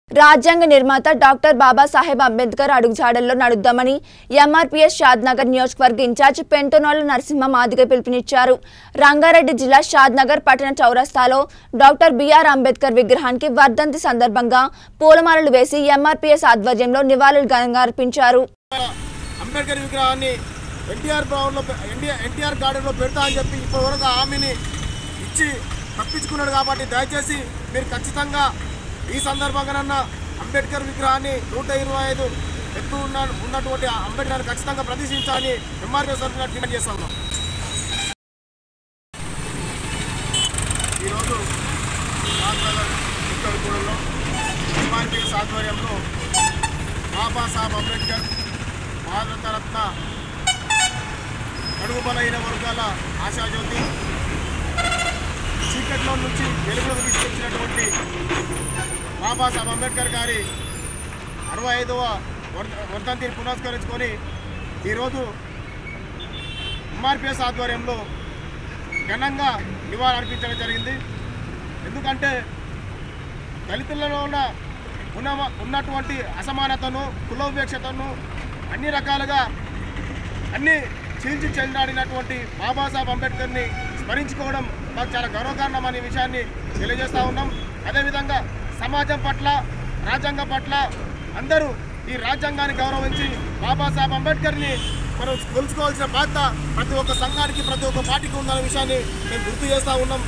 రాజ్యాంగ నిర్మాత డాక్టర్ బాబాసాహెబ్ అంబేద్కర్ అడుగుజాడల్లో నడుద్దామని ఎంఆర్పీఎస్ షాద్నగర్ నియోజకవర్గ ఇన్ఛార్జ్ పెంటోనాల నరసింహ మాదిగ పిలుపునిచ్చారు రంగారెడ్డి జిల్లా షాద్నగర్ పట్టణ చౌరస్తాలో డాక్టర్ బిఆర్ అంబేద్కర్ విగ్రహానికి వర్ధంతి సందర్భంగా పూలమాలలు వేసి ఎంఆర్పీఎస్ ఆధ్వర్యంలో నివాళులు ఘనంగా అర్పించారు అంబేద్కర్ విగ్రహాన్ని ఎన్టీఆర్ భవన్లో ఎన్టీఆర్ ఎన్టీఆర్ గార్డెన్లో పెడతా అని చెప్పి ఇప్పటివరకు ఆ హామీని ఇచ్చి తప్పించుకున్నాడు కాబట్టి దయచేసి మీరు ఖచ్చితంగా ఈ సందర్భంగానన్నా అంబేద్కర్ విగ్రహాన్ని నూట ఇరవై ఐదు ఎత్తు ఉన్న ఉన్నటువంటి ఆ అంబేద్కర్ ఖచ్చితంగా ప్రదర్శించాలని ఎంఆర్పీ తరఫున డిమాండ్ చేస్తా ఉన్నాం ఈరోజు రాజ్నగర్ ఉత్తరగూడెంలో ఎంఆర్పీఎస్ ఆధ్వర్యంలో బాబాసాహెబ్ అంబేద్కర్ భారతరత్న అడుగు బలైన వర్గాల ఆశాజ్యోతి చీకట్లో నుంచి వెలుగులోకి తీసుకొచ్చినటువంటి బాబాసాహెబ్ అంబేద్కర్ గారి అరవై ఐదవ వర్ధ- వర్ధంతిని పురస్కరించుకొని ఈరోజు ఎంఆర్పిఎస్ ఆధ్వర్యంలో ఘనంగా నివాళులు అర్పించడం జరిగింది ఎందుకంటే దళితులలో ఉన్న ఉన్న ఉన్నటువంటి అసమానతను కులోపేక్షతను అన్ని రకాలుగా అన్ని చీల్చి చెందాడినటువంటి బాబాసాహెబ్ అంబేద్కర్ని స్మరించుకోవడం మాకు చాలా గర్వకారణం అనే విషయాన్ని తెలియజేస్తూ ఉన్నాం అదేవిధంగా సమాజం పట్ల రాజ్యాంగం పట్ల అందరూ ఈ రాజ్యాంగాన్ని గౌరవించి బాబాసాహెబ్ అంబేద్కర్ని మనం కొలుచుకోవాల్సిన బాధ్యత ప్రతి ఒక్క సంఘానికి ప్రతి ఒక్క పార్టీకి ఉందనే విషయాన్ని మేము గుర్తు చేస్తూ ఉన్నాం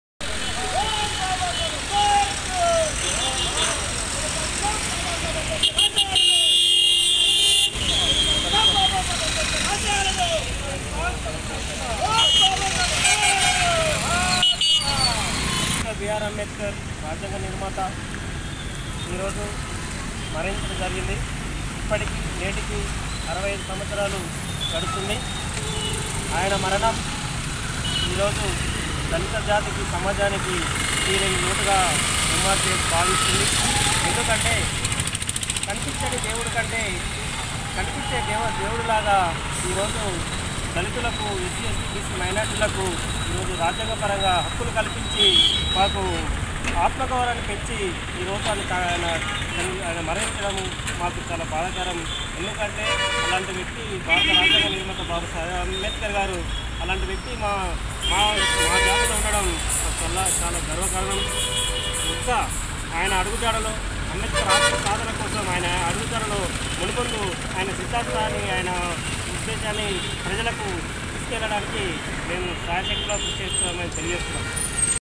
డాక్టర్ బిఆర్ అంబేద్కర్ రాజ్యాంగ నిర్మాత ఈరోజు మరణించడం జరిగింది ఇప్పటికి నేటికి అరవై ఐదు సంవత్సరాలు గడుస్తుంది ఆయన మరణం ఈరోజు దళిత జాతికి సమాజానికి తీరని లోటుగా ఎంఆర్పీఎస్ భావిస్తుంది ఎందుకంటే కనిపించని దేవుడి కంటే కనిపించే దేవ దేవుడిలాగా ఈరోజు దళితులకు ఎస్సీ ఎస్టీ బీసీ మైనార్టీలకు ఈరోజు రాజ్యాంగపరంగా హక్కులు కల్పించి మాకు ఆత్మగౌరవాన్ని పెంచి ఈరోజు ఆయన ఆయన ఆయన మరణించడం మాకు చాలా బాధాకరం ఎందుకంటే అలాంటి వ్యక్తి భారత రాజ్యాంగ నిర్మాత బాబు సాహెబ్ అంబేద్కర్ గారు అలాంటి వ్యక్తి మా మా మా జాతిలో ఉండడం చాలా చాలా గర్వకారణం ఇంకా ఆయన అడుగుజాడలో అంబేద్కర్ ఆత్మ సాధన కోసం ఆయన అడుగుజాడలో మునుపొందు ఆయన సిద్ధాంతాన్ని ఆయన ఉద్దేశాన్ని ప్రజలకు తీసుకెళ్ళడానికి మేము సాయశక్తిలో కృషి చేస్తున్నామని తెలియజేస్తున్నాం